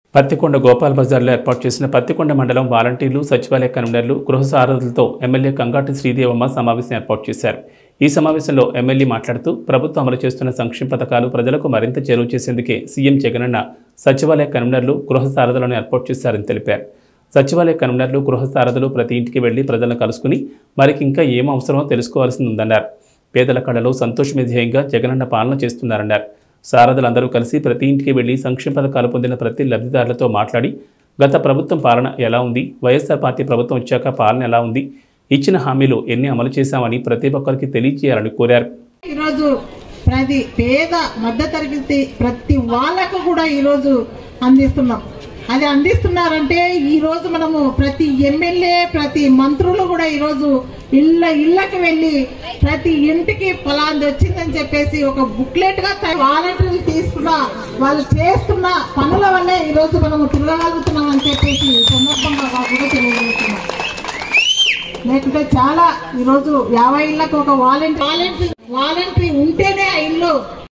పత్తికొండ గోపాల్ బజార్లో ఏర్పాటు చేసిన పత్తికొండ మండలం వాలంటీర్లు సచివాలయ కన్వీనర్లు గృహ సారథులతో ఎమ్మెల్యే కంగాటి శ్రీదేవమ్మ సమావేశం ఏర్పాటు చేశారు ఈ సమావేశంలో ఎమ్మెల్యే మాట్లాడుతూ ప్రభుత్వం అమలు చేస్తున్న సంక్షేమ పథకాలు ప్రజలకు మరింత చేరువ చేసేందుకే సీఎం జగనన్న సచివాలయ కన్వీనర్లు గృహ సారథులను ఏర్పాటు చేశారని తెలిపారు సచివాలయ కన్వీనర్లు గృహ సారథులు ప్రతి ఇంటికి వెళ్లి ప్రజలను కలుసుకుని మరికి ఇంకా ఏం అవసరమో తెలుసుకోవాల్సి ఉందన్నారు పేదల కళలో సంతోషమే ధ్యేయంగా జగనన్న పాలన చేస్తున్నారన్నారు సారథులందరూ కలిసి ప్రతి ఇంటికి వెళ్లి సంక్షేమ పథకాలు పొందిన ప్రతి లబ్ధిదారులతో మాట్లాడి గత ప్రభుత్వం పాలన ఎలా ఉంది వైఎస్ఆర్ పార్టీ ప్రభుత్వం వచ్చాక పాలన ఎలా ఉంది ఇచ్చిన హామీలు ఎన్ని అమలు చేశామని ప్రతి ఒక్కరికి తెలియజేయాలని కోరారు ఈరోజు ప్రతి పేద మధ్యతరగతి ప్రతి వాళ్ళకు కూడా ఈరోజు అందిస్తున్నాం అది అందిస్తున్నారంటే ఈ రోజు మనము ప్రతి ఎమ్మెల్యే ప్రతి మంత్రులు కూడా ఈరోజు ఇళ్ళ ఇళ్ళకి వెళ్ళి ప్రతి ఇంటికి ఫలాంది వచ్చిందని చెప్పేసి ఒక బుక్లెట్ గా వాలంటీర్లు తీసుకున్న వాళ్ళు చేస్తున్న పనుల వల్లే ఈ రోజు మనము తిరగలుగుతున్నాం అని చెప్పేసి ఈ సందర్భంగా వాళ్ళు కూడా తెలియజేస్తున్నాం లేకుంటే చాలా ఈరోజు యాభై ఇళ్ళకు ఒక వాలంటీ వాలంటీ వాలంటీ ఉంటేనే ఆ ఇల్లు